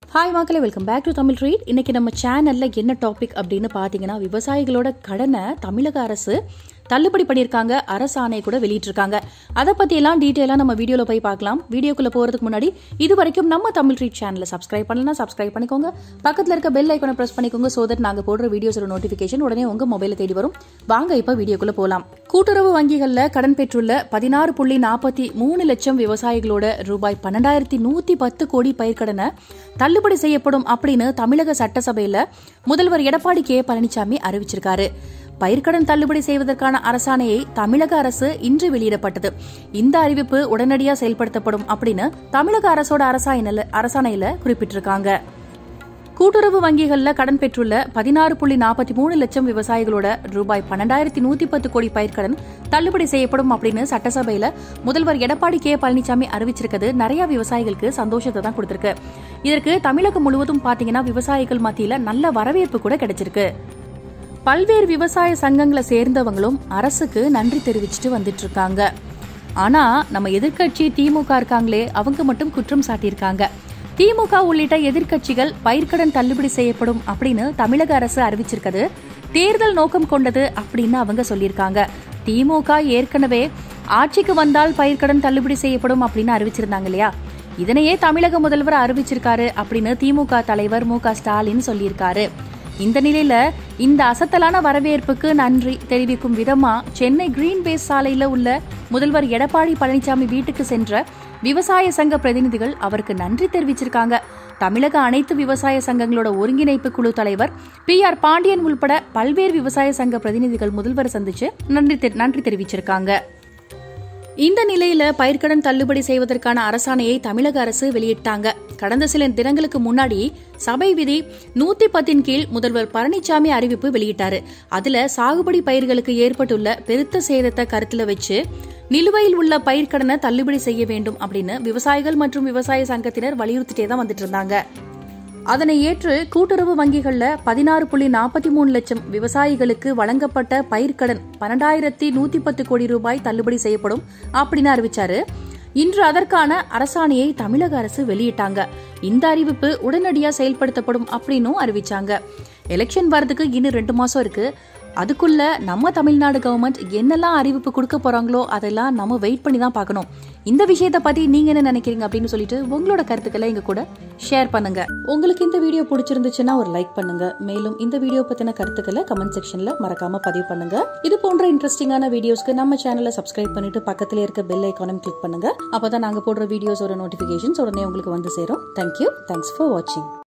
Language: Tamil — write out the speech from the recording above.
ஹாய் மக்களே welcome back to Tamil read இன்னைக்கு நம்ம சேனல்ல என்ன டாபிக் அப்படின்னு பார்த்தீங்கன்னா விவசாயிகளோட கடனை தமிழக அரசு தள்ளுபடி பண்ணியிருக்காங்க அரசாணை கூட வெளியிட்டிருக்காங்க அதை பத்தி எல்லாம் டீட்டெயிலாக நம்ம வீடியோவில் போய் பார்க்கலாம் வீடியோக்குள்ள போறதுக்கு முன்னாடி இது வரைக்கும் நம்ம தமிழ் ரீட் சேனலை சப்ஸ்கிரைப் பண்ணலாம் சப்ஸ்கிரைப் பண்ணிக்கோங்க பக்கத்தில் இருக்க பெல் ஐக்கனை ப்ரெஸ் பண்ணிக்கோங்க ஸோ தட் நாங்கள் போடுற வீடியோஸோட நோட்டிஃபிகேஷன் உடனே உங்க மொபைல தேடி வரும் வாங்க இப்போ வீடியோக்குள்ள போகலாம் கூட்டுறவு வங்கிகளில் கடன் பெற்றுள்ள பதினாறு புள்ளி நாற்பத்தி மூணு லட்சம் விவசாயிகளோட ரூபாய் பன்னெண்டாயிரத்தி நூத்தி பத்து கோடி பயிர்க்கடனை தள்ளுபடி செய்யப்படும் அப்படின்னு தமிழக சட்டசபையில முதல்வர் எடப்பாடி கே பழனிசாமி அறிவிச்சிருக்காரு பயிர்க்கடன் தள்ளுபடி செய்வதற்கான அரசாணையை தமிழக அரசு இன்று வெளியிடப்பட்டது இந்த அறிவிப்பு உடனடியாக செயல்படுத்தப்படும் அப்படின்னு தமிழக அரசோட அரசாணையில அரசாணையில குறிப்பிட்டிருக்காங்க கூட்டுறவு வங்கிகளில் கடன் பெற்றுள்ள பதினாறு புள்ளி நாற்பத்தி மூணு லட்சம் விவசாயிகளோட ரூபாய் பன்னெண்டாயிரத்தி நூத்தி பத்து கோடி பயிர்க்கடன் தள்ளுபடி செய்யப்படும் அப்படின்னு சட்டசபையில முதல்வர் எடப்பாடி கே பழனிசாமி அறிவிச்சிருக்கிறது நிறைய விவசாயிகளுக்கு சந்தோஷத்தை தான் கொடுத்திருக்கு இதற்கு தமிழகம் முழுவதும் பாத்தீங்கன்னா விவசாயிகள் மத்தியில நல்ல வரவேற்பு கூட கிடைச்சிருக்கு பல்வேறு விவசாய சங்கங்களை சேர்ந்தவங்களும் அரசுக்கு நன்றி தெரிவிச்சுட்டு வந்துட்டு இருக்காங்க ஆனா நம்ம எதிர்க்கட்சி திமுக இருக்காங்களே அவங்க மட்டும் குற்றம் சாட்டியிருக்காங்க திமுக உள்ளிட்ட எதிர்க்கட்சிகள் பயிர்க்கடன் தள்ளுபடி செய்யப்படும் அப்படின்னு தமிழக அரசு அறிவிச்சிருக்கிறது தேர்தல் நோக்கம் கொண்டது அப்படின்னு அவங்க சொல்லியிருக்காங்க திமுக ஏற்கனவே ஆட்சிக்கு வந்தால் பயிர்க்கடன் தள்ளுபடி செய்யப்படும் அப்படின்னு அறிவிச்சிருந்தாங்க இல்லையா இதனையே தமிழக முதல்வர் அறிவிச்சிருக்காரு அப்படின்னு திமுக தலைவர் மு க ஸ்டாலின் சொல்லியிருக்காரு இந்த நிலையில இந்த அசத்தலான வரவேற்புக்கு நன்றி தெரிவிக்கும் விதமா சென்னை கிரீன் பேஸ் சாலையில உள்ள முதல்வர் எடப்பாடி பழனிசாமி வீட்டுக்கு சென்ற விவசாய சங்க பிரதிநிதிகள் அவருக்கு நன்றி தெரிவிச்சிருக்காங்க தமிழக அனைத்து விவசாய சங்கங்களோட ஒருங்கிணைப்பு குழு தலைவர் பி ஆர் பாண்டியன் உள்பட பல்வேறு விவசாய சங்க பிரதிநிதிகள் முதல்வரை சந்திச்சு நன்றி தெ- நன்றி தெரிவிச்சிருக்காங்க இந்த நிலையில பயிர்க்கடன் தள்ளுபடி செய்வதற்கான அரசாணையை தமிழக அரசு வெளியிட்டாங்க கடந்த சில தினங்களுக்கு முன்னாடி சபை விதி நூத்தி பத்தின் கீழ் முதல்வர் பழனிசாமி அறிவிப்பு வெளியிட்டாரு அதுல சாகுபடி பயிர்களுக்கு ஏற்பட்டுள்ள பெருத்த சேதத்தை கருத்துல வச்சு நிலுவையில் உள்ள பயிர்க்கடனை தள்ளுபடி செய்ய வேண்டும் அப்படின்னு விவசாயிகள் மற்றும் விவசாய சங்கத்தினர் வலியுறுத்திட்டே தான் வந்துட்டு இருந்தாங்க அதனை ஏற்று கூட்டுறவு வங்கிகள்ல பதினாறு புள்ளி நாற்பத்தி மூணு லட்சம் விவசாயிகளுக்கு வழங்கப்பட்ட பயிர்க்கடன் பன்னெண்டாயிரத்தி நூத்தி பத்து கோடி ரூபாய் தள்ளுபடி செய்யப்படும் அப்படின்னு அறிவிச்சாரு இன்று அதற்கான அரசாணையை தமிழக அரசு வெளியிட்டாங்க இந்த அறிவிப்பு உடனடியா செயல்படுத்தப்படும் அப்படின்னும் அறிவிச்சாங்க எலெக்ஷன் வரதுக்கு இன்னும் ரெண்டு மாசம் இருக்கு அதுக்குள்ள நம்ம தமிழ்நாடு கவர்மெண்ட் என்னெல்லாம் அறிவிப்பு கொடுக்க போறாங்களோ அதெல்லாம் நம்ம வெயிட் பண்ணி தான் பார்க்கணும் இந்த விஷயத்தை பத்தி நீங்க என்ன நினைக்கிறீங்க அப்படின்னு சொல்லிட்டு உங்களோட கருத்துக்களை எங்க கூட ஷேர் பண்ணுங்க உங்களுக்கு இந்த வீடியோ பிடிச்சிருந்துச்சுன்னா ஒரு லைக் பண்ணுங்க மேலும் இந்த வீடியோ பத்தின கருத்துக்களை கமெண்ட் செக்ஷன்ல மறக்காம பதிவு பண்ணுங்க இது போன்ற இன்ட்ரெஸ்டிங்கான வீடியோஸ்க்கு நம்ம சேனலை சப்ஸ்கிரைப் பண்ணிட்டு பக்கத்துல இருக்க பெல் ஐக்கானும் கிளிக் பண்ணுங்க அப்பதான் நாங்க போடுற வீடியோஸோட நோட்டிபிகேஷன்ஸ் உடனே உங்களுக்கு வந்து சேரும் தேங்க்யூ தேங்க்ஸ் ஃபார் வாட்சிங்